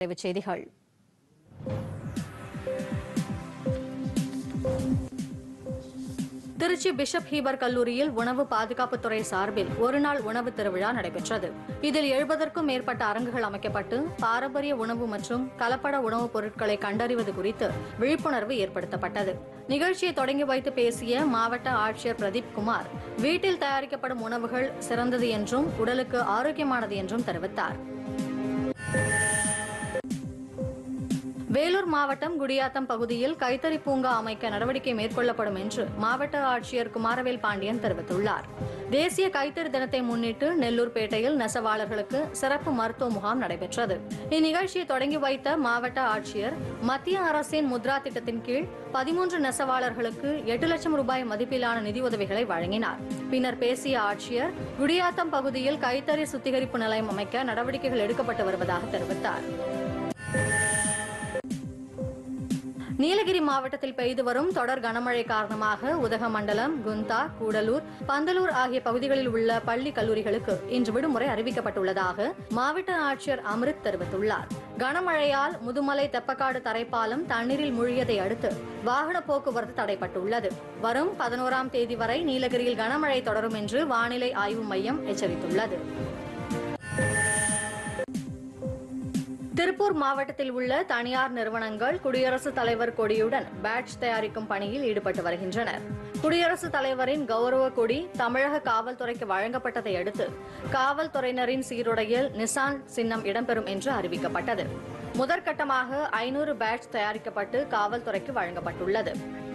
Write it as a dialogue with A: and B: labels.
A: தலைப்புச் செய்திகள் Trichy bishop Heber கல்லூரியில் உணவு பாதுகாப்புத்துறை சார்பில் ஒருநாள் உணவு திருவிழா நடைபெற்றது இதில் எழுபதற்கும் மேற்பட்ட அரங்குகள் அமைக்கப்பட்டு பாரம்பரிய உணவு மற்றும் கலப்பட உணவுப் பொருட்களை கண்டறிவது குறித்து விழிப்புணர்வு ஏற்படுத்தப்பட்டது நிகழ்ச்சியை தொடங்கி வைத்து பேசிய மாவட்ட ஆட்சியர் பிரதீப் குமார் வீட்டில் தயாரிக்கப்படும் உணவுகள் சிறந்தது என்றும் உடலுக்கு ஆரோக்கியமானது என்றும் தெரிவித்தார் வேலூர் மாவட்டம் குடியாத்தம் பகுதியில் கைத்தறி பூங்கா அமைக்க நடவடிக்கை மேற்கொள்ளப்படும் என்று மாவட்ட ஆட்சியர் குமாரவேல் பாண்டியன் தெரிவித்துள்ளார் தேசிய கைத்தறி தினத்தை முன்னிட்டு நெல்லூர்பேட்டையில் நெசவாளர்களுக்கு சிறப்பு மருத்துவ முகாம் நடைபெற்றது இந்நிகழ்ச்சியை தொடங்கி வைத்த மாவட்ட ஆட்சியர் மத்திய அரசின் முத்ரா திட்டத்தின் கீழ் பதிமூன்று நெசவாளர்களுக்கு எட்டு லட்சம் ரூபாய் மதிப்பிலான நிதியுதவிகளை வழங்கினார் பின்னர் பேசிய ஆட்சியர் குடியாத்தம் பகுதியில் கைத்தறி சுத்திகரிப்பு நிலையம் அமைக்க நடவடிக்கைகள் எடுக்கப்பட்டு வருவதாக தெரிவித்தார் நீலகிரி மாவட்டத்தில் பெய்து வரும் தொடர் கனமழை காரணமாக உதகமண்டலம் குந்தா கூடலூர் பந்தலூர் ஆகிய பகுதிகளில் உள்ள பள்ளி கல்லூரிகளுக்கு இன்று விடுமுறை அறிவிக்கப்பட்டுள்ளதாக மாவட்ட ஆட்சியர் அமிர்த் தெரிவித்துள்ளார் கனமழையால் முதுமலை தெப்பக்காடு தரைப்பாலம் தண்ணீரில் மூழ்கியதை அடுத்து வாகன போக்குவரத்து தடைப்பட்டுள்ளது வரும் பதினோராம் தேதி வரை நீலகிரியில் கனமழை தொடரும் என்று வானிலை ஆய்வு மையம் எச்சரித்துள்ளது திருப்பூர் மாவட்டத்தில் உள்ள தனியார் நிறுவனங்கள் குடியரசுத் தலைவர் கொடியுடன் பேட்ஜ் தயாரிக்கும் பணியில் ஈடுபட்டு வருகின்றனர் குடியரசுத் தலைவரின் கௌரவ கொடி தமிழக காவல்துறைக்கு வழங்கப்பட்டதை அடுத்து காவல்துறையினரின் சீருடையில் நிசான் சின்னம் இடம்பெறும் என்று அறிவிக்கப்பட்டது முதற்கட்டமாக ஐநூறு பேட்ஜ் தயாரிக்கப்பட்டு காவல்துறைக்கு வழங்கப்பட்டுள்ளது